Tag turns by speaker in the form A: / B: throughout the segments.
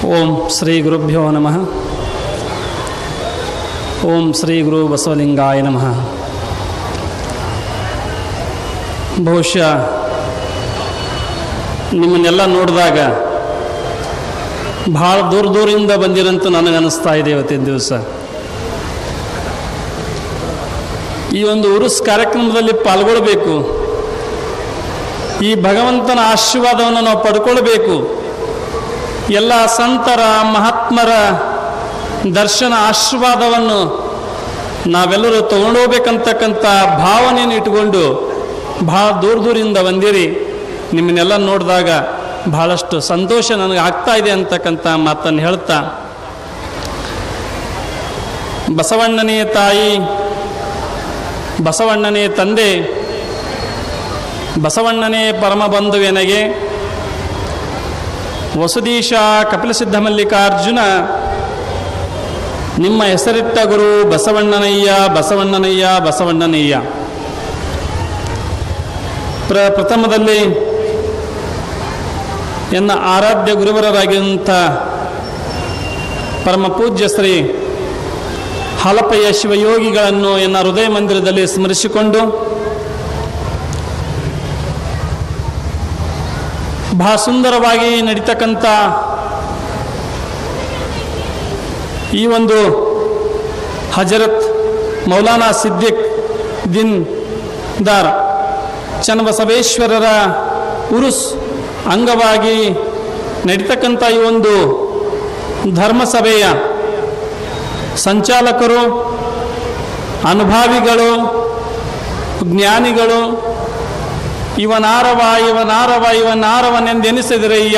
A: ಓಂ ಶ್ರೀ ಗುರುಭ್ಯೋ ನಮಃ ಓಂ ಶ್ರೀ ಗುರು ಬಸವಲಿಂಗಾಯ ನಮಃ ಬಹುಶಃ ನಿಮ್ಮನ್ನೆಲ್ಲ ನೋಡಿದಾಗ ಭಾಳ ದೂರ ದೂರಿಂದ ಬಂದಿರಂತ ನನಗನ್ನಿಸ್ತಾ ಇದೆ ಇವತ್ತಿನ ದಿವಸ ಈ ಒಂದು ಉರುಸ್ ಕಾರ್ಯಕ್ರಮದಲ್ಲಿ ಪಾಲ್ಗೊಳ್ಬೇಕು ಈ ಭಗವಂತನ ಆಶೀರ್ವಾದವನ್ನು ನಾವು ಪಡ್ಕೊಳ್ಬೇಕು ಎಲ್ಲ ಸಂತರ ಮಹಾತ್ಮರ ದರ್ಶನ ಆಶೀರ್ವಾದವನ್ನು ನಾವೆಲ್ಲರೂ ತಗೊಂಡೋಗ್ಬೇಕಂತಕ್ಕಂಥ ಭಾವನೆಯನ್ನು ಇಟ್ಕೊಂಡು ಭಾಳ ದೂರ ದೂರಿಂದ ಬಂದಿರಿ ನಿಮ್ಮನ್ನೆಲ್ಲ ನೋಡಿದಾಗ ಭಾಳಷ್ಟು ಸಂತೋಷ ನನಗೆ ಆಗ್ತಾ ಇದೆ ಅಂತಕ್ಕಂಥ ಮಾತನ್ನು ಹೇಳ್ತಾ ಬಸವಣ್ಣನೇ ತಾಯಿ ಬಸವಣ್ಣನೇ ತಂದೆ ಬಸವಣ್ಣನೇ ಪರಮ ಬಂಧುವೆನಗೆ ವಸುದೀಶ ಕಪಿಲಸಿದ್ಧ ಮಲ್ಲಿಕಾರ್ಜುನ ನಿಮ್ಮ ಹೆಸರಿಟ್ಟ ಗುರು ಬಸವಣ್ಣನಯ್ಯ ಬಸವಣ್ಣನಯ್ಯ ಬಸವಣ್ಣನಯ್ಯ ಪ್ರ ಪ್ರಥಮದಲ್ಲಿ ಎನ್ನ ಆರಾಧ್ಯ ಗುರುವರರಾಗಿರುವಂಥ ಪರಮ ಪೂಜ್ಯ ಶ್ರೀ ಹಲಪಯ್ಯ ಶಿವಯೋಗಿಗಳನ್ನು ಎನ್ನ ಹೃದಯ ಮಂದಿರದಲ್ಲಿ ಸ್ಮರಿಸಿಕೊಂಡು ಬಹಳ ಸುಂದರವಾಗಿ ನಡೀತಕ್ಕಂಥ ಈ ಒಂದು ಹಜರತ್ ಮೌಲಾನಾ ಸಿದ್ದಿಕ್ ದಿನ್ ದಾರ್ ಚನ್ನಬಸವೇಶ್ವರರ ಉರುಸ್ ಅಂಗವಾಗಿ ನಡೀತಕ್ಕಂಥ ಈ ಒಂದು ಧರ್ಮಸಭೆಯ ಸಂಚಾಲಕರು ಅನುಭಾವಿಗಳು ಜ್ಞಾನಿಗಳು ಇವನಾರವ ಇವನಾರವ ಇವನಾರವನೆಂದೆನಿಸಿದಿರಯ್ಯ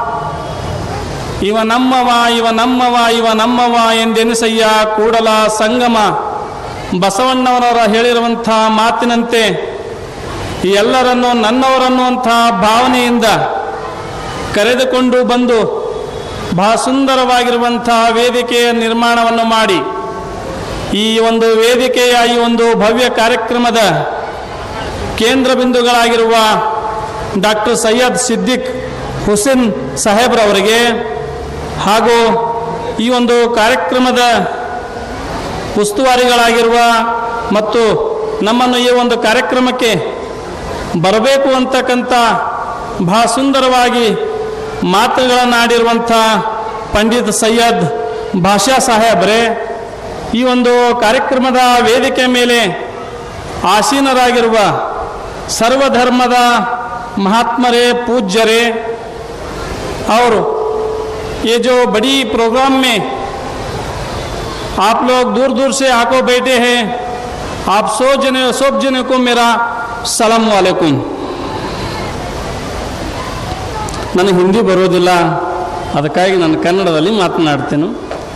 A: ಇವ ನಮ್ಮವ ಇವ ನಮ್ಮವ ಇವ ನಮ್ಮವ ಎಂದೆನಿಸಯ್ಯ ಕೂಡಲ ಸಂಗಮ ಬಸವಣ್ಣವರ ಹೇಳಿರುವಂಥ ಮಾತಿನಂತೆ ಈ ಎಲ್ಲರನ್ನು ನನ್ನವರನ್ನುವಂಥ ಭಾವನೆಯಿಂದ ಕರೆದುಕೊಂಡು ಬಂದು ಬಹಳ ಸುಂದರವಾಗಿರುವಂಥ ವೇದಿಕೆಯ ನಿರ್ಮಾಣವನ್ನು ಮಾಡಿ ಈ ಒಂದು ವೇದಿಕೆಯ ಈ ಒಂದು ಭವ್ಯ ಕಾರ್ಯಕ್ರಮದ ಕೇಂದ್ರ ಬಿಂದುಗಳಾಗಿರುವ ಡಾಕ್ಟರ್ ಸೈಯದ್ ಸಿದ್ದಿಕ್ ಹುಸೇನ್ ಸಾಹೇಬ್ರವರಿಗೆ ಹಾಗೂ ಈ ಒಂದು ಕಾರ್ಯಕ್ರಮದ ಉಸ್ತುವಾರಿಗಳಾಗಿರುವ ಮತ್ತು ನಮ್ಮನ್ನು ಈ ಒಂದು ಕಾರ್ಯಕ್ರಮಕ್ಕೆ ಬರಬೇಕು ಅಂತಕ್ಕಂಥ ಬಹಳ ಸುಂದರವಾಗಿ ಮಾತುಗಳನ್ನಾಡಿರುವಂಥ ಪಂಡಿತ್ ಸೈಯದ್ ಭಾಷಾ ಸಾಹೇಬ್ರೆ ಈ ಒಂದು ಕಾರ್ಯಕ್ರಮದ ವೇದಿಕೆ ಮೇಲೆ ಆಸೀನರಾಗಿರುವ ಸರ್ವಧರ್ಮದ ಮಹಾತ್ಮರೇ पूज्यरे और ये जो बड़ी प्रोग्राम में आप लोग दूर दूर से आको बैठे हैं आप सौ जने सब जने को मेरा ಸಲಾಂ ವಾಲೇಕುಮ್ ನನಗೆ ಹಿಂದಿ ಬರೋದಿಲ್ಲ ಅದಕ್ಕಾಗಿ ನಾನು ಕನ್ನಡದಲ್ಲಿ ಮಾತನಾಡ್ತೇನೆ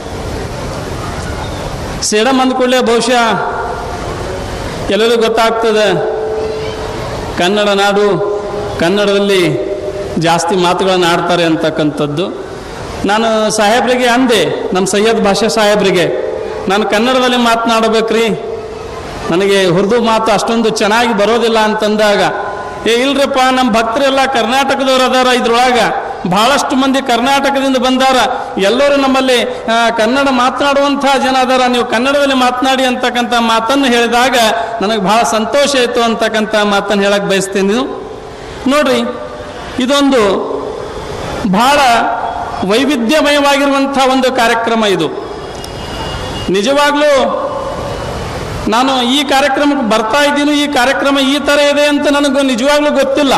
A: ಸೇಡಮ್ ಅಂದ್ಕೊಳ್ಳೆ ಬಹುಶಃ ಎಲ್ಲರಿಗೂ ಗೊತ್ತಾಗ್ತದೆ ಕನ್ನಡ ನಾಡು ಕನ್ನಡದಲ್ಲಿ ಜಾಸ್ತಿ ಮಾತುಗಳನ್ನು ಆಡ್ತಾರೆ ಅಂತಕ್ಕಂಥದ್ದು ನಾನು ಸಾಹೇಬ್ರಿಗೆ ಅಂದೆ ನಮ್ಮ ಸೈಯದ್ ಭಾಷಾ ಸಾಹೇಬ್ರಿಗೆ ನಾನು ಕನ್ನಡದಲ್ಲಿ ಮಾತನಾಡಬೇಕ್ರಿ ನನಗೆ ಹುರ್ದು ಮಾತು ಅಷ್ಟೊಂದು ಚೆನ್ನಾಗಿ ಬರೋದಿಲ್ಲ ಅಂತಂದಾಗ ಏ ಇಲ್ರಪ್ಪ ನಮ್ಮ ಭಕ್ತರೆಲ್ಲ ಕರ್ನಾಟಕದವ್ರು ಅದಾರ ಇದ್ರೊಳಗೆ ಭಾಳಷ್ಟು ಮಂದಿ ಕರ್ನಾಟಕದಿಂದ ಬಂದಾರ ಎಲ್ಲರೂ ನಮ್ಮಲ್ಲಿ ಆ, ಕನ್ನಡ ಮಾತನಾಡುವಂಥ ಜನ ಅದಾರ ನೀವು ಕನ್ನಡದಲ್ಲಿ ಮಾತನಾಡಿ ಅಂತಕ್ಕಂಥ ಮಾತನ್ನು ಹೇಳಿದಾಗ ನನಗೆ ಭಾಳ ಸಂತೋಷ ಆಯಿತು ಅಂತಕ್ಕಂಥ ಮಾತನ್ನು ಹೇಳಕ್ಕೆ ಬಯಸ್ತೀನಿ ನೋಡ್ರಿ ಇದೊಂದು ಬಹಳ ವೈವಿಧ್ಯಮಯವಾಗಿರುವಂಥ ಒಂದು ಕಾರ್ಯಕ್ರಮ ಇದು ನಿಜವಾಗ್ಲೂ ನಾನು ಈ ಕಾರ್ಯಕ್ರಮಕ್ಕೆ ಬರ್ತಾ ಇದ್ದೀನಿ ಈ ಕಾರ್ಯಕ್ರಮ ಈ ಥರ ಇದೆ ಅಂತ ನನಗೆ ನಿಜವಾಗ್ಲೂ ಗೊತ್ತಿಲ್ಲ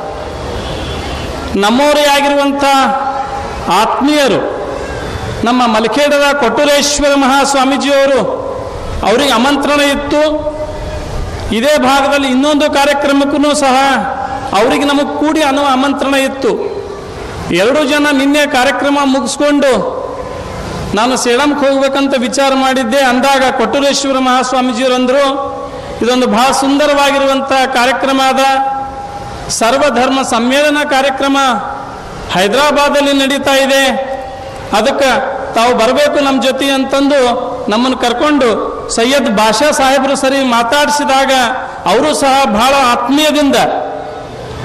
A: ನಮ್ಮವರೇ ಆಗಿರುವಂಥ ಆತ್ಮೀಯರು ನಮ್ಮ ಮಲಖೇಡದ ಕೊಟ್ಟೂರೇಶ್ವರ ಮಹಾಸ್ವಾಮೀಜಿಯವರು ಅವರಿಗೆ ಆಮಂತ್ರಣ ಇತ್ತು ಇದೇ ಭಾಗದಲ್ಲಿ ಇನ್ನೊಂದು ಕಾರ್ಯಕ್ರಮಕ್ಕೂ ಸಹ ಅವರಿಗೆ ನಮಗೆ ಕೂಡಿ ಅನ್ನೋ ಆಮಂತ್ರಣ ಇತ್ತು ಎರಡು ಜನ ನಿನ್ನೆ ಕಾರ್ಯಕ್ರಮ ಮುಗಿಸ್ಕೊಂಡು ನಾನು ಸೇಳಂಗೆ ಹೋಗ್ಬೇಕಂತ ವಿಚಾರ ಮಾಡಿದ್ದೆ ಅಂದಾಗ ಕೊಟ್ಟೂರೇಶ್ವರ ಮಹಾಸ್ವಾಮೀಜಿಯವರಂದರು ಇದೊಂದು ಬಹಳ ಸುಂದರವಾಗಿರುವಂಥ ಕಾರ್ಯಕ್ರಮ ಅದ ಸರ್ವಧರ್ಮ ಸಮ್ಮೇಳನ ಕಾರ್ಯಕ್ರಮ ಹೈದರಾಬಾದಲ್ಲಿ ನಡೀತಾ ಇದೆ ಅದಕ್ಕೆ ತಾವು ಬರಬೇಕು ನಮ್ಮ ಜೊತೆ ಅಂತಂದು ನಮ್ಮನ್ನು ಕರ್ಕೊಂಡು ಸೈಯದ್ ಭಾಷಾ ಸಾಹೇಬರು ಸರಿ ಮಾತಾಡಿಸಿದಾಗ ಅವರು ಸಹ ಬಹಳ ಆತ್ಮೀಯದಿಂದ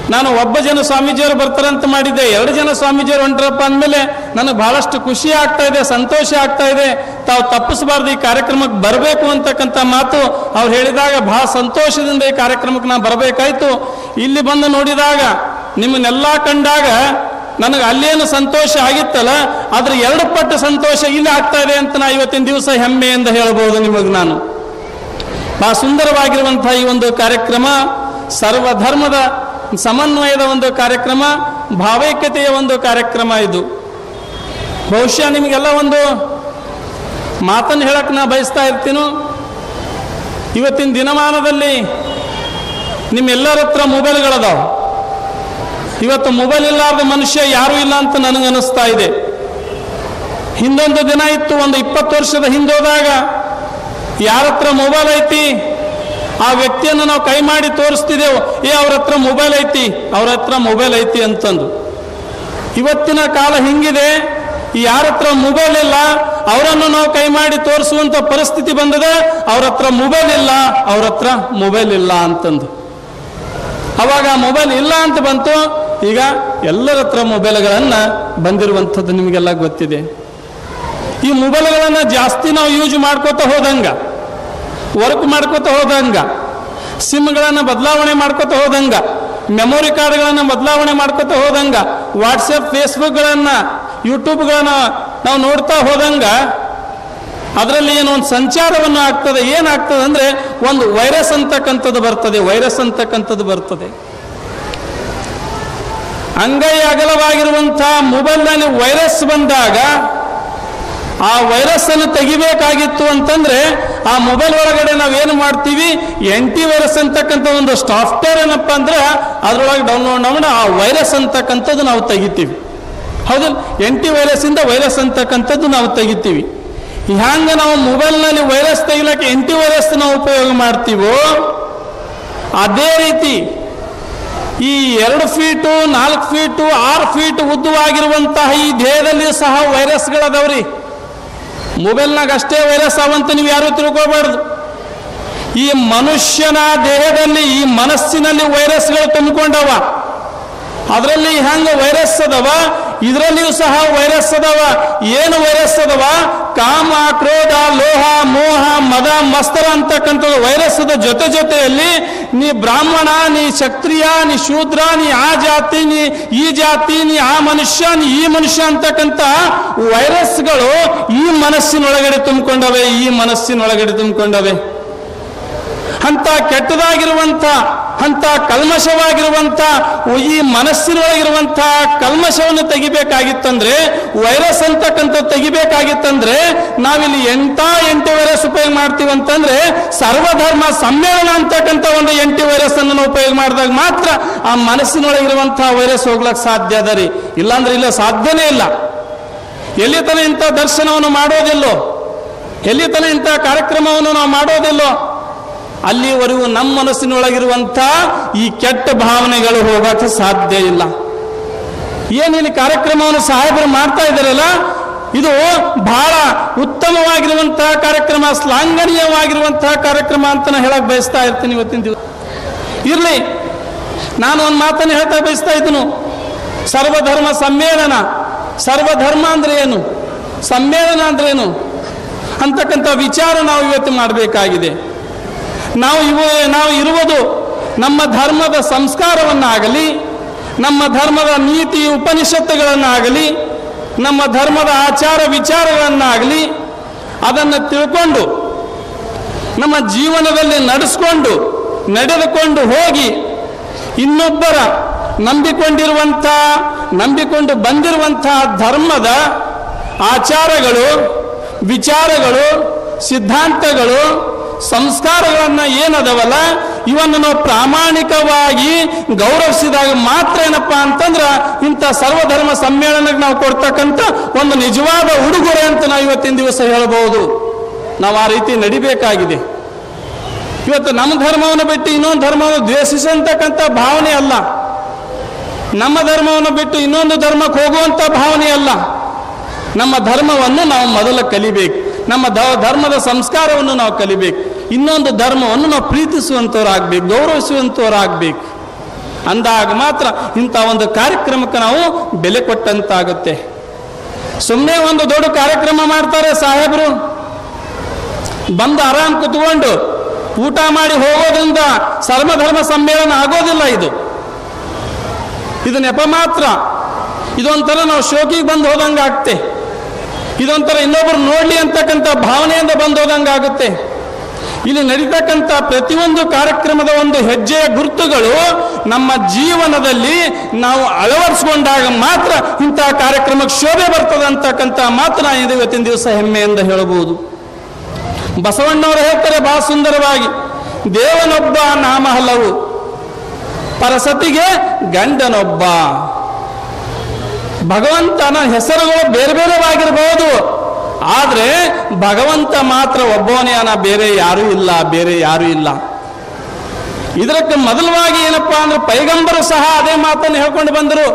A: ನಾನು ಒಬ್ಬ ಜನ ಸ್ವಾಮೀಜಿಯವರು ಬರ್ತಾರಂತ ಮಾಡಿದ್ದೆ ಎರಡು ಜನ ಸ್ವಾಮೀಜಿಯವರು ಹೊಂಟ್ರಪ್ಪ ಅಂದಮೇಲೆ ನನಗೆ ಬಹಳಷ್ಟು ಖುಷಿ ಆಗ್ತಾ ಇದೆ ಸಂತೋಷ ಆಗ್ತಾ ಇದೆ ತಾವು ತಪ್ಪಿಸಬಾರ್ದು ಈ ಕಾರ್ಯಕ್ರಮಕ್ಕೆ ಬರಬೇಕು ಅಂತಕ್ಕಂಥ ಮಾತು ಅವ್ರು ಹೇಳಿದಾಗ ಬಹಳ ಸಂತೋಷದಿಂದ ಈ ಕಾರ್ಯಕ್ರಮಕ್ಕೆ ನಾನು ಬರಬೇಕಾಯ್ತು ಇಲ್ಲಿ ಬಂದು ನೋಡಿದಾಗ ನಿಮ್ಮನ್ನೆಲ್ಲ ಕಂಡಾಗ ನನಗೆ ಅಲ್ಲೇನು ಸಂತೋಷ ಆಗಿತ್ತಲ್ಲ ಅದ್ರ ಎರಡು ಪಟ್ಟು ಸಂತೋಷ ಇಲ್ಲಿ ಆಗ್ತಾ ಇದೆ ಅಂತ ನಾ ಇವತ್ತಿನ ದಿವಸ ಹೆಮ್ಮೆಯಿಂದ ಹೇಳ್ಬೋದು ನಿಮಗೆ ನಾನು ಬಹಳ ಸುಂದರವಾಗಿರುವಂತಹ ಈ ಒಂದು ಕಾರ್ಯಕ್ರಮ ಸರ್ವಧರ್ಮದ ಸಮನ್ವಯದ ಒಂದು ಕಾರ್ಯಕ್ರಮ ಭಾವೈಕ್ಯತೆಯ ಒಂದು ಕಾರ್ಯಕ್ರಮ ಇದು ಬಹುಶಃ ನಿಮಗೆಲ್ಲ ಒಂದು ಮಾತನ್ನು ಹೇಳಕ್ಕೆ ನಾ ಬಯಸ್ತಾ ಇರ್ತೀನೋ ಇವತ್ತಿನ ದಿನಮಾನದಲ್ಲಿ ನಿಮ್ಮೆಲ್ಲರ ಹತ್ರ ಮೊಬೈಲ್ಗಳದಾವ ಇವತ್ತು ಮೊಬೈಲ್ ಇಲ್ಲಾರ್ದ ಮನುಷ್ಯ ಯಾರೂ ಇಲ್ಲ ಅಂತ ನನಗೆ ಅನಿಸ್ತಾ ಇದೆ ಹಿಂದೊಂದು ದಿನ ಇತ್ತು ಒಂದು ಇಪ್ಪತ್ತು ವರ್ಷದ ಹಿಂದೋದಾಗ ಯಾರ ಹತ್ರ ಮೊಬೈಲ್ ಐತಿ ಆ ವ್ಯಕ್ತಿಯನ್ನು ನಾವು ಕೈ ಮಾಡಿ ತೋರಿಸ್ತಿದ್ದೆವು ಏ ಅವ್ರ ಹತ್ರ ಮೊಬೈಲ್ ಐತಿ ಅವ್ರ ಹತ್ರ ಮೊಬೈಲ್ ಐತಿ ಅಂತಂದು ಇವತ್ತಿನ ಕಾಲ ಹಿಂಗಿದೆ ಯಾರ ಹತ್ರ ಮೊಬೈಲ್ ಇಲ್ಲ ಅವರನ್ನು ನಾವು ಕೈ ಮಾಡಿ ತೋರಿಸುವಂತ ಪರಿಸ್ಥಿತಿ ಬಂದದೆ ಅವ್ರ ಹತ್ರ ಮೊಬೈಲ್ ಇಲ್ಲ ಅವ್ರ ಹತ್ರ ಮೊಬೈಲ್ ಇಲ್ಲ ಅಂತಂದು ಅವಾಗ ಮೊಬೈಲ್ ಇಲ್ಲ ಅಂತ ಬಂತು ಈಗ ಎಲ್ಲರ ಹತ್ರ ಮೊಬೈಲ್ಗಳನ್ನು ಬಂದಿರುವಂಥದ್ದು ನಿಮಗೆಲ್ಲ ಗೊತ್ತಿದೆ ಈ ಮೊಬೈಲ್ಗಳನ್ನು ಜಾಸ್ತಿ ನಾವು ಯೂಸ್ ಮಾಡ್ಕೋತ ಹೋದಂಗ ವರ್ಕ್ ಮಾಡ್ಕೋತ ಹೋದಂಗ ಸಿಮ್ಗಳನ್ನು ಬದಲಾವಣೆ ಮಾಡ್ಕೋತ ಹೋದಂಗ ಮೆಮೊರಿ ಕಾರ್ಡ್ಗಳನ್ನು ಬದಲಾವಣೆ ಮಾಡ್ಕೋತ ಹೋದಂಗ ವಾಟ್ಸಪ್ ಫೇಸ್ಬುಕ್ಗಳನ್ನು ಯೂಟ್ಯೂಬ್ಗಳನ್ನು ನಾವು ನೋಡ್ತಾ ಹೋದಂಗ ಅದರಲ್ಲಿ ಏನೋ ಒಂದು ಸಂಚಾರವನ್ನು ಆಗ್ತದೆ ಏನಾಗ್ತದೆ ಅಂದ್ರೆ ಒಂದು ವೈರಸ್ ಅಂತಕ್ಕಂಥದ್ದು ಬರ್ತದೆ ವೈರಸ್ ಅಂತಕ್ಕಂಥದ್ದು ಬರ್ತದೆ ಅಂಗೈ ಅಗಲವಾಗಿರುವಂತಹ ಮೊಬೈಲ್ನಲ್ಲಿ ವೈರಸ್ ಬಂದಾಗ ಆ ವೈರಸ್ ಅನ್ನು ತೆಗಿಬೇಕಾಗಿತ್ತು ಅಂತಂದ್ರೆ ಆ ಮೊಬೈಲ್ ಒಳಗಡೆ ನಾವೇನು ಮಾಡ್ತೀವಿ ಎಂಟಿ ವೈರಸ್ ಅಂತಕ್ಕಂಥ ಒಂದು ಸಾಫ್ಟ್ವೇರ್ ಏನಪ್ಪ ಅಂದ್ರೆ ಅದ್ರೊಳಗೆ ಡೌನ್ಲೋಡ್ ಮಾಡಿ ಆ ವೈರಸ್ ಅಂತಕ್ಕಂಥದ್ದು ನಾವು ತೆಗಿತೀವಿ ಹೌದಲ್ಲ ಎಂಟಿ ವೈರಸ್ ಇಂದ ವೈರಸ್ ಅಂತಕ್ಕಂಥದ್ದು ನಾವು ತೆಗಿತೀವಿ ಹ್ಯಾಂಗ ನಾವು ಮೊಬೈಲ್ನಲ್ಲಿ ವೈರಸ್ ತೆಗಿಲಕ್ಕೆ ಎಂಟಿ ವೈರಸ್ ನಾವು ಉಪಯೋಗ ಮಾಡ್ತೀವೋ ಅದೇ ರೀತಿ ಈ ಎರಡು ಫೀಟು ನಾಲ್ಕು ಫೀಟು ಆರು ಫೀಟ್ ಉದ್ದವಾಗಿರುವಂತಹ ಈ ದೇಹದಲ್ಲಿ ಸಹ ವೈರಸ್ಗಳದವ್ರಿ ಮೊಬೈಲ್ನಾಗ ಅಷ್ಟೇ ವೈರಸ್ ಅವಂತ ನೀವು ಯಾರು ತಿಳ್ಕೊಬಾರ್ದು ಈ ಮನುಷ್ಯನ ದೇಹದಲ್ಲಿ ಈ ಮನಸ್ಸಿನಲ್ಲಿ ವೈರಸ್ಗಳು ತುಂಬಿಕೊಂಡವ ಅದರಲ್ಲಿ ಹೆಂಗ ವೈರಸ್ ಅದಾವ ಇದರಲ್ಲಿಯೂ ಸಹ ವೈರಸ್ ಅದಾವ ಏನು ವೈರಸ್ ಅದಾವ ಕಾಮ ಕ್ರೋಧ ಲೋಹ ಮೋಹ ಮದ ಮಸ್ತರ ಅಂತಕ್ಕಂಥದ್ದು ವೈರಸ್ದ ಜೊತೆ ಜೊತೆಯಲ್ಲಿ ನೀ ಬ್ರಾಹ್ಮಣ ನೀ ಕ್ಷತ್ರಿಯ ನೀ ಶೂದ್ರ ನೀ ಆ ಜಾತಿ ನೀ ಈ ಜಾತಿ ನೀ ಆ ಮನುಷ್ಯ ನೀ ಈ ಮನುಷ್ಯ ಅಂತಕ್ಕಂಥ ವೈರಸ್ಗಳು ಈ ಮನಸ್ಸಿನೊಳಗಡೆ ತುಂಬಿಕೊಂಡವೆ ಈ ಮನಸ್ಸಿನೊಳಗಡೆ ತುಂಬಿಕೊಂಡವೆ ಅಂತ ಕೆಟ್ಟದಾಗಿರುವಂಥ ಅಂತ ಕಲ್ಮಶವಾಗಿರುವಂಥ ಈ ಮನಸ್ಸಿನೊಳಗಿರುವಂಥ ಕಲ್ಮಶವನ್ನು ತೆಗಿಬೇಕಾಗಿತ್ತಂದ್ರೆ ವೈರಸ್ ಅಂತಕ್ಕಂಥ ತೆಗಿಬೇಕಾಗಿತ್ತಂದ್ರೆ ನಾವಿಲ್ಲಿ ಎಂಟ ಎಂಟು ವೈರಸ್ ಉಪಯೋಗ ಮಾಡ್ತೀವಿ ಅಂತಂದ್ರೆ ಸರ್ವಧರ್ಮ ಸಮ್ಮೇಳನ ಅಂತಕ್ಕಂಥ ಒಂದು ಎಂಟಿ ವೈರಸ್ ಅನ್ನು ನಾವು ಉಪಯೋಗ ಮಾಡಿದಾಗ ಮಾತ್ರ ಆ ಮನಸ್ಸಿನೊಳಗಿರುವಂತಹ ವೈರಸ್ ಹೋಗ್ಲಕ್ಕೆ ಸಾಧ್ಯ ಅದ ರೀ ಇಲ್ಲಾಂದ್ರೆ ಇಲ್ಲ ಸಾಧ್ಯನೇ ಇಲ್ಲ ಎಲ್ಲಿ ತನ ಇಂಥ ದರ್ಶನವನ್ನು ಮಾಡೋದಿಲ್ಲೋ ಎಲ್ಲಿ ತನ ಇಂಥ ಕಾರ್ಯಕ್ರಮವನ್ನು ನಾವು ಮಾಡೋದಿಲ್ಲೋ ಅಲ್ಲಿವರೆಗೂ ನಮ್ಮ ಮನಸ್ಸಿನೊಳಗಿರುವಂಥ ಈ ಕೆಟ್ಟ ಭಾವನೆಗಳು ಹೋಗಕ್ಕೆ ಸಾಧ್ಯ ಇಲ್ಲ ಏನಿಲ್ಲಿ ಕಾರ್ಯಕ್ರಮವನ್ನು ಸಾಹೇಬರು ಮಾಡ್ತಾ ಇದ್ದಾರಲ್ಲ ಇದು ಬಹಳ ಉತ್ತಮವಾಗಿರುವಂತಹ ಕಾರ್ಯಕ್ರಮ ಶ್ಲಾಘನೀಯವಾಗಿರುವಂತಹ ಕಾರ್ಯಕ್ರಮ ಅಂತ ನಾನು ಹೇಳಕ್ ಬಯಸ್ತಾ ಇರ್ತೀನಿ ಇವತ್ತಿನ ದಿವಸ ಇರಲಿ ನಾನು ಒಂದು ಮಾತನ್ನು ಹೇಳ್ತಾ ಬಯಸ್ತಾ ಇದ್ದನು ಸರ್ವಧರ್ಮ ಸಮ್ಮೇಳನ ಸರ್ವಧರ್ಮ ಅಂದ್ರೆ ಏನು ಸಮ್ಮೇಳನ ಅಂದ್ರೆ ಏನು ಅಂತಕ್ಕಂಥ ವಿಚಾರ ನಾವು ಇವತ್ತು ಮಾಡಬೇಕಾಗಿದೆ ನಾವು ಇವು ನಾವು ಇರುವುದು ನಮ್ಮ ಧರ್ಮದ ಸಂಸ್ಕಾರವನ್ನಾಗಲಿ ನಮ್ಮ ಧರ್ಮದ ನೀತಿ ಉಪನಿಷತ್ತುಗಳನ್ನಾಗಲಿ ನಮ್ಮ ಧರ್ಮದ ಆಚಾರ ವಿಚಾರಗಳನ್ನಾಗಲಿ ಅದನ್ನು ತಿಳ್ಕೊಂಡು ನಮ್ಮ ಜೀವನದಲ್ಲಿ ನಡೆಸ್ಕೊಂಡು ನಡೆದುಕೊಂಡು ಹೋಗಿ ಇನ್ನೊಬ್ಬರ ನಂಬಿಕೊಂಡಿರುವಂಥ ನಂಬಿಕೊಂಡು ಬಂದಿರುವಂಥ ಧರ್ಮದ ಆಚಾರಗಳು ವಿಚಾರಗಳು ಸಿದ್ಧಾಂತಗಳು ಸಂಸ್ಕಾರಗಳನ್ನು ಏನದವಲ್ಲ ಇವನ್ನು ನಾವು ಪ್ರಾಮಾಣಿಕವಾಗಿ ಗೌರವಿಸಿದಾಗ ಮಾತ್ರ ಏನಪ್ಪಾ ಅಂತಂದ್ರೆ ಇಂಥ ಸರ್ವಧರ್ಮ ಸಮ್ಮೇಳನಕ್ಕೆ ನಾವು ಕೊಡ್ತಕ್ಕಂಥ ಒಂದು ನಿಜವಾದ ಉಡುಗೊರೆ ಅಂತ ನಾವು ಇವತ್ತಿನ ದಿವಸ ಹೇಳ್ಬೋದು ನಾವು ಆ ರೀತಿ ನಡಿಬೇಕಾಗಿದೆ ಇವತ್ತು ನಮ್ಮ ಧರ್ಮವನ್ನು ಬಿಟ್ಟು ಇನ್ನೊಂದು ಧರ್ಮವನ್ನು ದ್ವೇಷಿಸಂತಕ್ಕಂಥ ಭಾವನೆ ಅಲ್ಲ ನಮ್ಮ ಧರ್ಮವನ್ನು ಬಿಟ್ಟು ಇನ್ನೊಂದು ಧರ್ಮಕ್ಕೆ ಹೋಗುವಂಥ ಭಾವನೆ ಅಲ್ಲ ನಮ್ಮ ಧರ್ಮವನ್ನು ನಾವು ಮೊದಲು ಕಲಿಬೇಕು ನಮ್ಮ ಧ- ಧರ್ಮದ ಸಂಸ್ಕಾರವನ್ನು ನಾವು ಕಲಿಬೇಕು ಇನ್ನೊಂದು ಧರ್ಮವನ್ನು ನಾವು ಪ್ರೀತಿಸುವಂಥವ್ರಾಗಬೇಕು ಗೌರವಿಸುವಂಥವ್ರಾಗಬೇಕು ಅಂದಾಗ ಮಾತ್ರ ಇಂಥ ಒಂದು ಕಾರ್ಯಕ್ರಮಕ್ಕೆ ನಾವು ಬೆಲೆ ಕೊಟ್ಟಂತಾಗುತ್ತೆ ಸುಮ್ಮನೆ ಒಂದು ದೊಡ್ಡ ಕಾರ್ಯಕ್ರಮ ಮಾಡ್ತಾರೆ ಸಾಹೇಬರು ಬಂದು ಆರಾಮ್ ಕುತ್ಕೊಂಡು ಊಟ ಮಾಡಿ ಹೋಗೋದ್ರಿಂದ ಸರ್ವಧರ್ಮ ಸಮ್ಮೇಳನ ಆಗೋದಿಲ್ಲ ಇದು ಇದು ನೆಪ ಮಾತ್ರ ಇದೊಂಥರ ನಾವು ಶೋಕಿಗೆ ಬಂದು ಹೋದಂಗೆ ಆಗ್ತೆ ಇದೊಂಥರ ಇನ್ನೊಬ್ರು ನೋಡ್ಲಿ ಅಂತಕ್ಕಂಥ ಭಾವನೆಯಿಂದ ಬಂದು ಹೋದಂಗೆ ಆಗುತ್ತೆ ಇಲ್ಲಿ ನಡೀತಕ್ಕಂಥ ಪ್ರತಿಯೊಂದು ಕಾರ್ಯಕ್ರಮದ ಒಂದು ಹೆಜ್ಜೆಯ ಗುರುತುಗಳು ನಮ್ಮ ಜೀವನದಲ್ಲಿ ನಾವು ಅಳವಡಿಸ್ಕೊಂಡಾಗ ಮಾತ್ರ ಇಂತಹ ಕಾರ್ಯಕ್ರಮಕ್ಕೆ ಶೋಭೆ ಬರ್ತದೆ ಅಂತಕ್ಕಂಥ ಮಾತ್ರ ನಾನು ಇದು ಇವತ್ತಿನ ದಿವಸ ಹೆಮ್ಮೆಯಿಂದ ಹೇಳಬಹುದು ಬಸವಣ್ಣವರು ಹೇಳ್ತಾರೆ ಬಹಳ ಸುಂದರವಾಗಿ ದೇವನೊಬ್ಬ ನಾಮ ಹಲವು ಪರಸತಿಗೆ ಗಂಡನೊಬ್ಬ ಭಗವಂತನ ಹೆಸರುಗಳು ಬೇರೆ ಬೇರೆವಾಗಿರಬಹುದು ಆದರೆ ಭಗವಂತ ಮಾತ್ರ ಒಬ್ಬವನೇ ಅನ ಬೇರೆ ಯಾರೂ ಇಲ್ಲ ಬೇರೆ ಯಾರೂ ಇಲ್ಲ ಇದಕ್ಕೆ ಮೊದಲವಾಗಿ ಏನಪ್ಪಾ ಅಂದ್ರೆ ಪೈಗಂಬರು ಸಹ ಅದೇ ಮಾತನ್ನು ಹೇಳ್ಕೊಂಡು ಬಂದರು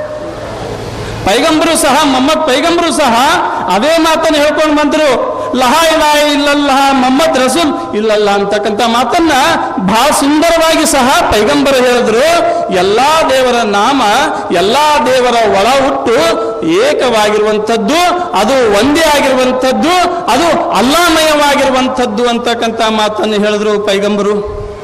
A: ಪೈಗಂಬರು ಸಹ ಮೊಹಮ್ಮದ್ ಪೈಗಂಬರು ಸಹ ಅದೇ ಮಾತನ್ನು ಹೇಳ್ಕೊಂಡು ಬಂದರು ಲಹ ಇಲಾ ಇಲ್ಲಲ್ಲಾಹ ಮೊಹಮ್ಮದ್ ರಸೂಲ್ ಇಲ್ಲಲ್ಲ ಅಂತಕ್ಕಂಥ ಮಾತನ್ನ ಬಹಳ ಸುಂದರವಾಗಿ ಸಹ ಪೈಗಂಬರು ಹೇಳಿದ್ರು ಎಲ್ಲಾ ದೇವರ ನಾಮ ಎಲ್ಲಾ ದೇವರ ಒಳ ಹುಟ್ಟು ಏಕವಾಗಿರುವಂಥದ್ದು ಅದು ಒಂದೇ ಆಗಿರುವಂಥದ್ದು ಅದು ಅಲ್ಲಾಮಯವಾಗಿರುವಂಥದ್ದು ಅಂತಕ್ಕಂಥ ಮಾತನ್ನು ಹೇಳಿದ್ರು ಪೈಗಂಬರು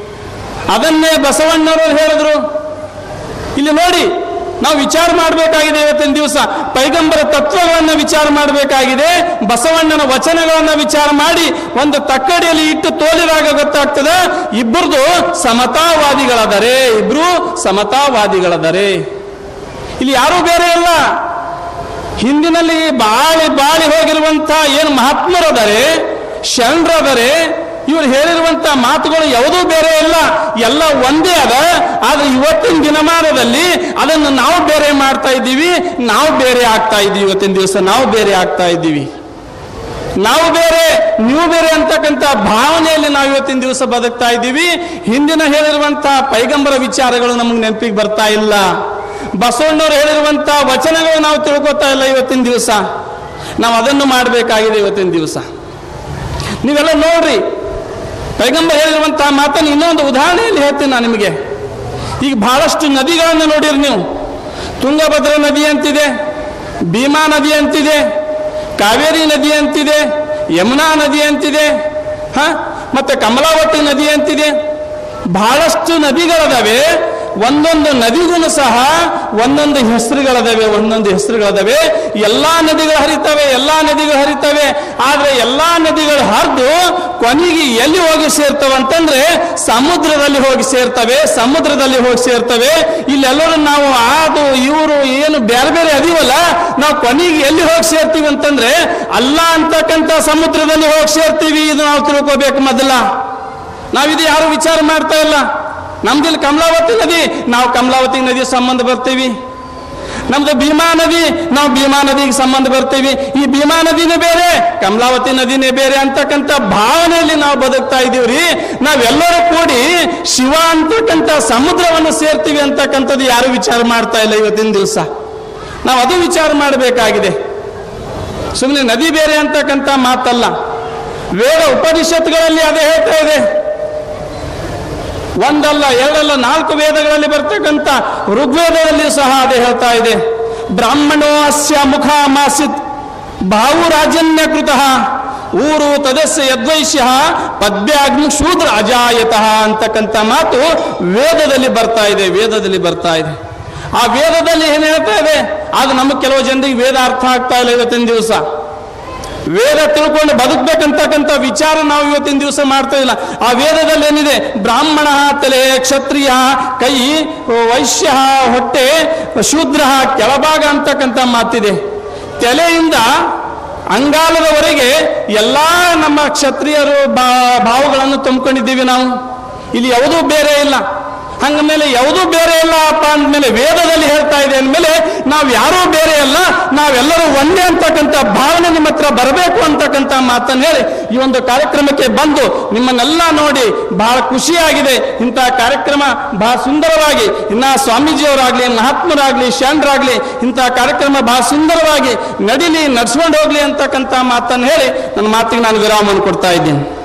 A: ಅದನ್ನೇ ಬಸವಣ್ಣವರು ಹೇಳಿದ್ರು ಇಲ್ಲಿ ನೋಡಿ ನಾವು ವಿಚಾರ ಮಾಡಬೇಕಾಗಿದೆ ಇವತ್ತಿನ ದಿವಸ ಪೈಗಂಬರ ತತ್ವಗಳನ್ನು ವಿಚಾರ ಮಾಡಬೇಕಾಗಿದೆ ಬಸವಣ್ಣನ ವಚನಗಳನ್ನು ವಿಚಾರ ಮಾಡಿ ಒಂದು ತಕ್ಕಡಿಯಲ್ಲಿ ಇಟ್ಟು ತೋಲಿದಾಗ ಗೊತ್ತಾಗ್ತದೆ ಇಬ್ಬರದು ಸಮತಾವಾದಿಗಳದರೆ ಇಬ್ರು ಸಮತಾವಾದಿಗಳದರೆ ಇಲ್ಲಿ ಯಾರೂ ಬೇರೆ ಇಲ್ಲ ಹಿಂದಿನಲ್ಲಿ ಬಾಳಿ ಬಾಳಿ ಹೋಗಿರುವಂತ ಏನು ಮಹಾತ್ಮರದರೆ ಶರಣರದರೆ ಇವರು ಹೇಳಿರುವಂತ ಮಾತುಗಳು ಯಾವುದೂ ಬೇರೆ ಇಲ್ಲ ಎಲ್ಲ ಒಂದೇ ಅದ ಆದ್ರೆ ಇವತ್ತಿನ ದಿನಮಾನದಲ್ಲಿ ಅದನ್ನು ನಾವು ಬೇರೆ ಮಾಡ್ತಾ ಇದ್ದೀವಿ ನಾವು ಬೇರೆ ಆಗ್ತಾ ಇದ್ದೀವಿ ಇವತ್ತಿನ ದಿವಸ ನಾವು ಬೇರೆ ಆಗ್ತಾ ಇದ್ದೀವಿ ನಾವು ಬೇರೆ ನೀವು ಬೇರೆ ಅಂತಕ್ಕಂಥ ಭಾವನೆಯಲ್ಲಿ ನಾವು ಇವತ್ತಿನ ದಿವಸ ಬದುಕ್ತಾ ಇದ್ದೀವಿ ಹಿಂದಿನ ಹೇಳಿರುವಂತ ಪೈಗಂಬರ ವಿಚಾರಗಳು ನಮಗೆ ನೆನಪಿಗೆ ಬರ್ತಾ ಇಲ್ಲ ಬಸವಣ್ಣವರು ಹೇಳಿರುವಂತ ವಚನಗಳು ನಾವು ತಿಳ್ಕೊತಾ ಇಲ್ಲ ಇವತ್ತಿನ ದಿವಸ ನಾವು ಅದನ್ನು ಮಾಡಬೇಕಾಗಿದೆ ಇವತ್ತಿನ ದಿವಸ ನೀವೆಲ್ಲ ನೋಡ್ರಿ ಪೈಗಂಬರ್ ಹೇಳಿರುವಂತಹ ಮಾತನ್ನು ಇನ್ನೊಂದು ಉದಾಹರಣೆಯಲ್ಲಿ ಹೇಳ್ತೀನಿ ನಾನು ನಿಮಗೆ ಈಗ ಬಹಳಷ್ಟು ನದಿಗಳನ್ನು ನೋಡಿರಿ ನೀವು ತುಂಗಭದ್ರಾ ನದಿ ಅಂತಿದೆ ಭೀಮಾ ನದಿ ಅಂತಿದೆ ಕಾವೇರಿ ನದಿ ಅಂತಿದೆ ಯಮುನಾ ನದಿ ಅಂತಿದೆ ಹ ಮತ್ತೆ ಕಮಲಾವತಿ ನದಿ ಅಂತಿದೆ ಬಹಳಷ್ಟು ನದಿಗಳದಾವೆ ಒಂದೊಂದು ನದಿಗೂ ಸಹ ಒಂದೊಂದು ಹೆಸರುಗಳದಾವೆ ಒಂದೊಂದು ಹೆಸರುಗಳದಾವೆ ಎಲ್ಲಾ ನದಿಗಳು ಹರಿತವೆ ಎಲ್ಲಾ ನದಿಗಳು ಹರಿತವೆ ಆದ್ರೆ ಎಲ್ಲಾ ನದಿಗಳು ಹರಿದು ಕೊನೆಗೆ ಎಲ್ಲಿ ಹೋಗಿ ಸೇರ್ತವೆ ಅಂತಂದ್ರೆ ಸಮುದ್ರದಲ್ಲಿ ಹೋಗಿ ಸೇರ್ತವೆ ಸಮುದ್ರದಲ್ಲಿ ಹೋಗಿ ಸೇರ್ತವೆ ಇಲ್ಲೆಲ್ಲರೂ ನಾವು ಅದು ಇವರು ಏನು ಬೇರೆ ಬೇರೆ ಅದೀವಲ್ಲ ನಾವು ಕೊನೆಗೆ ಎಲ್ಲಿ ಹೋಗಿ ಸೇರ್ತೀವಿ ಅಂತಂದ್ರೆ ಅಲ್ಲ ಅಂತಕ್ಕಂಥ ಸಮುದ್ರದಲ್ಲಿ ಹೋಗಿ ಸೇರ್ತೀವಿ ಇದು ನಾವು ತಿಳ್ಕೋಬೇಕು ಮೊದಲ ನಾವಿದು ಯಾರು ವಿಚಾರ ಮಾಡ್ತಾ ಇಲ್ಲ ನಮ್ದಿಲ್ಲಿ ಕಮಲಾವತಿ ನದಿ ನಾವು ಕಮಲಾವತಿ ನದಿ ಸಂಬಂಧ ಬರ್ತೀವಿ ನಮ್ದು ಭೀಮಾ ನದಿ ನಾವು ಭೀಮಾ ನದಿಗೆ ಸಂಬಂಧ ಬರ್ತೀವಿ ಈ ಭೀಮಾ ನದಿನೇ ಬೇರೆ ಕಮಲಾವತಿ ನದಿನೇ ಬೇರೆ ಅಂತಕ್ಕಂಥ ಭಾವನೆಯಲ್ಲಿ ನಾವು ಬದುಕ್ತಾ ಇದೀವ್ರಿ ನಾವೆಲ್ಲರೂ ಕೂಡಿ ಶಿವ ಅಂತಕ್ಕಂಥ ಸಮುದ್ರವನ್ನು ಸೇರ್ತೀವಿ ಅಂತಕ್ಕಂಥದ್ದು ಯಾರು ವಿಚಾರ ಮಾಡ್ತಾ ಇಲ್ಲ ಇವತ್ತಿನ ದಿವಸ ನಾವು ಅದು ವಿಚಾರ ಮಾಡಬೇಕಾಗಿದೆ ಸುಮ್ಮನೆ ನದಿ ಬೇರೆ ಅಂತಕ್ಕಂಥ ಮಾತಲ್ಲ ವೇದ ಉಪನಿಷತ್ಗಳಲ್ಲಿ ಅದೇ ಹೇಳ್ತಾ ಇದೆ ಒಂದಲ್ಲ ಎರಡಲ್ಲ ನಾಲ್ಕು ವೇದಗಳಲ್ಲಿ ಬರ್ತಕ್ಕಂಥ ಋಗ್ವೇದದಲ್ಲಿ ಸಹ ಅದೇ ಹೇಳ್ತಾ ಇದೆ ಬ್ರಾಹ್ಮಣೋ ಅಸ್ಯ ಮುಖ ಮಾಸಿತ್ ಬಾವು ರಾಜನ್ಯ ಕೃತಃ ಊರು ತದಸ್ಯ ಯದ್ವೈಶ್ಯ ಪದ್ಯಾಗ್ನಿ ಶೂದ್ರ ಅಜಾಯತಃ ಅಂತಕ್ಕಂಥ ಮಾತು ವೇದದಲ್ಲಿ ಬರ್ತಾ ಇದೆ ವೇದದಲ್ಲಿ ಬರ್ತಾ ಇದೆ ಆ ವೇದದಲ್ಲಿ ಏನ್ ಹೇಳ್ತಾ ಇದೆ ಅದು ನಮಗೆ ಕೆಲವು ಜನರಿಗೆ ವೇದ ಅರ್ಥ ಆಗ್ತಾ ಇಲ್ಲ ಇವತ್ತಿನ ದಿವಸ ವೇದ ತಿಳ್ಕೊಂಡು ಬದುಕ್ಬೇಕಂತಕ್ಕಂಥ ವಿಚಾರ ನಾವು ಇವತ್ತಿನ ದಿವಸ ಮಾಡ್ತಾ ಇಲ್ಲ ಆ ವೇದದಲ್ಲಿ ಏನಿದೆ ಬ್ರಾಹ್ಮಣ ತಲೆ ಕ್ಷತ್ರಿಯ ಕೈ ವೈಶ್ಯ ಹೊಟ್ಟೆ ಶೂದ್ರ ಕೆಳಭಾಗ ಅಂತಕ್ಕಂಥ ಮಾತಿದೆ ತಲೆಯಿಂದ ಅಂಗಾಲದವರೆಗೆ ಎಲ್ಲಾ ನಮ್ಮ ಕ್ಷತ್ರಿಯರು ಬಾ ಭಾವಗಳನ್ನು ತುಂಬಿಕೊಂಡಿದ್ದೀವಿ ನಾವು ಇಲ್ಲಿ ಯಾವುದೂ ಬೇರೆ ಇಲ್ಲ ಹಂಗ ಮೇಲೆ ಯಾವುದೂ ಬೇರೆ ಇಲ್ಲ ಅಪ್ಪ ಅಂದಮೇಲೆ ವೇದದಲ್ಲಿ ಹೇಳ್ತಾ ಇದೆ ಅಂದಮೇಲೆ ನಾವು ಯಾರೂ ಬೇರೆ ಅಲ್ಲ ನಾವೆಲ್ಲರೂ ಒಂದೇ ಅಂತಕ್ಕಂಥ ಭಾವನೆ ನಿಮ್ಮ ಹತ್ರ ಬರಬೇಕು ಅಂತಕ್ಕಂಥ ಮಾತನ್ನು ಹೇಳಿ ಈ ಒಂದು ಕಾರ್ಯಕ್ರಮಕ್ಕೆ ಬಂದು ನಿಮ್ಮನ್ನೆಲ್ಲ ನೋಡಿ ಬಹಳ ಖುಷಿಯಾಗಿದೆ ಇಂತಹ ಕಾರ್ಯಕ್ರಮ ಬಹಳ ಸುಂದರವಾಗಿ ಇನ್ನ ಸ್ವಾಮೀಜಿಯವರಾಗ್ಲಿ ಮಹಾತ್ಮರಾಗ್ಲಿ ಶರಣರಾಗ್ಲಿ ಇಂತಹ ಕಾರ್ಯಕ್ರಮ ಬಹಳ ಸುಂದರವಾಗಿ ನಡಿಲಿ ನಡ್ಸ್ಕೊಂಡು ಹೋಗ್ಲಿ ಅಂತಕ್ಕಂಥ ಮಾತನ್ನು ಹೇಳಿ ನನ್ನ ಮಾತಿಗೆ ನಾನು ವಿರಾಮವನ್ನು ಕೊಡ್ತಾ ಇದ್ದೀನಿ